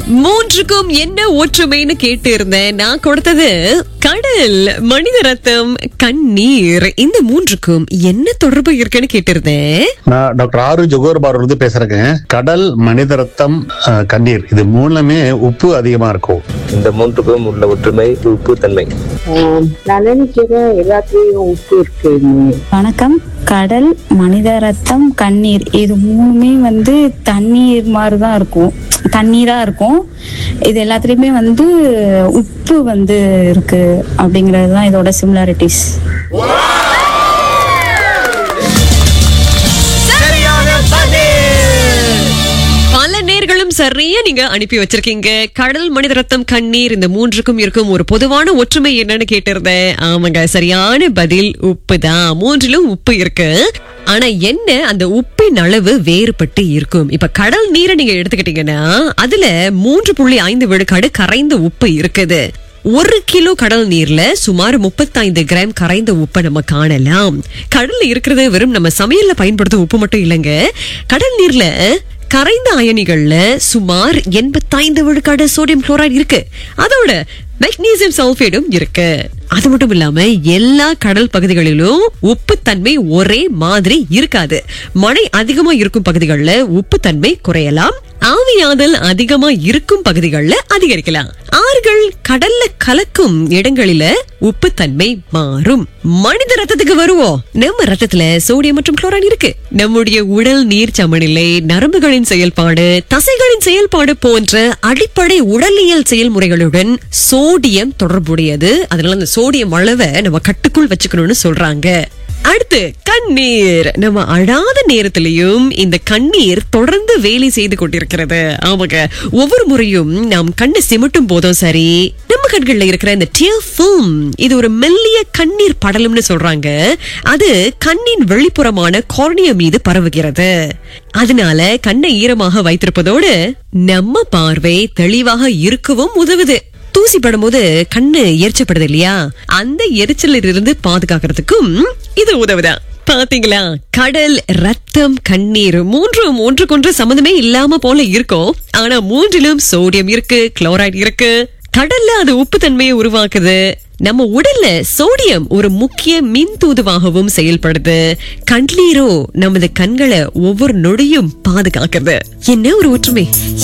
மூன்றுக்கும் என்ன ஒற்றுமைன்னு கேட்டு இருந்தேன் நான் கொடுத்தது கடல் மனித ரத்தம் கண்ணீர் இந்த மூன்றுக்கும் என்ன தொடர்பு இருக்குன்னு கேட்டிருந்தேன் நான் டாக்டர் ஆரு ஜொகோர் பாரு இருந்து பேசுறேங்க கடல் மனித ரத்தம் அஹ், கண்ணீர் இது மூணுலமே உப்பு அதிகமா இருக்கும் இந்த மூன்றுக்கும் உள்ள ஒற்றுமை உப்பு தன்மை ஆம், நான் நினைக்கிறேன் எல்லாத்துலயும் உப்பு இருக்குன்னு வணக்கம் கடல் மனித ரத்தம் கண்ணீர் இது மூணுமே வந்து தண்ணீர் மாதிரி தான் இருக்கும் தண்ணீரா இருக்கும் இது எல்லாத்துலயுமே வந்து உப்பு வந்து இருக்கு அப்படிங்கிறது தான் இதோட சிமிலாரிட்டிஸ் பல நேர்களும் சரியா நீங்க அனுப்பி வச்சிருக்கீங்க கடல் மனித ரத்தம் கண்ணீர் இந்த மூன்றுக்கும் இருக்கும் ஒரு பொதுவான ஒற்றுமை என்னன்னு கேட்டிருந்தேன் ஆமாங்க சரியான பதில் உப்பு தான் மூன்றிலும் உப்பு இருக்கு ஆனா என்ன அந்த உப்பின் அளவு வேறுபட்டு இருக்கும் இப்ப கடல் நீரை நீங்க எடுத்துக்கிட்டீங்கன்னா அதுல மூன்று புள்ளி ஐந்து விழுக்காடு கரைந்த உப்பு இருக்குது ஒரு கிலோ கடல் நீர்ல சுமார் முப்பத்தைந்து கிராம் கரைந்த உப்பை நம்ம காணலாம் கடல்ல இருக்கிறது வெறும் நம்ம சமையல்ல பயன்படுத்தும் உப்பு மட்டும் இல்லைங்க கடல் நீர்ல கரைந்த அயனிகள்ல சுமார் எண்பத்தைந்து விழுக்காடு சோடியம் குளோரைடு இருக்கு அதோட மெக்னீசியம் சல்பேடும் இருக்கு அது மட்டும் இல்லாம எல்லா கடல் பகுதிகளிலும் உப்புத்தன்மை ஒரே மாதிரி இருக்காது மழை அதிகமா இருக்கும் பகுதிகளில் உப்புத்தன்மை குறையலாம் ஆவியாதல் அதிகமா இருக்கும் பகுதிகளில் அதிகரிக்கலாம் ஆறுகள் கடல்ல கலக்கும் இடங்களில உப்புத்தன்மை மாறும் மனித ரத்தத்துக்கு வருவோம் நம்ம ரத்தத்துல சோடியம் மற்றும் குளோரைன் இருக்கு நம்முடைய உடல் நீர் சமநிலை நரம்புகளின் செயல்பாடு தசைகளின் செயல்பாடு போன்ற அடிப்படை உடலியல் செயல்முறைகளுடன் சோடியம் தொடர்புடையது அதனால அந்த சோடியம் அளவை நம்ம கட்டுக்குள் வச்சுக்கணும்னு சொல்றாங்க அடுத்து கண்ணீர் நம்ம அழாத நேரத்திலையும் இந்த கண்ணீர் தொடர்ந்து வேலை செய்து கொண்டிருக்கிறது ஆமாங்க ஒவ்வொரு முறையும் நாம் கண்ணை சிமிட்டும் போதும் சரி நம்ம கண்கள்ல இருக்கிற இந்த டியர் ஃபில்ம் இது ஒரு மெல்லிய கண்ணீர் படலம்னு சொல்றாங்க அது கண்ணின் வெளிப்புறமான கார்னியா மீது பரவுகிறது அதனால கண்ணை ஈரமாக வைத்திருப்பதோடு நம்ம பார்வை தெளிவாக இருக்கவும் உதவுது தூசி படும்போது கண்ணு எரிச்சப்படுது இல்லையா அந்த எரிச்சலில் இருந்து பாதுகாக்கிறதுக்கும் இது உதவுதான் பாத்தீங்களா கடல் ரத்தம் கண்ணீர் மூன்றும் ஒன்றுக்கொன்று சம்மந்தமே இல்லாம போல இருக்கும் ஆனா மூன்றிலும் சோடியம் இருக்கு குளோரைடு இருக்கு கடல்ல அது உப்பு தன்மையை உருவாக்குது நம்ம உடல்ல சோடியம் ஒரு முக்கிய மின் தூதுவாகவும் செயல்படுது கண்ணீரோ நமது கண்களை ஒவ்வொரு நொடியும் பாதுகாக்கிறது என்ன ஒரு ஒற்றுமை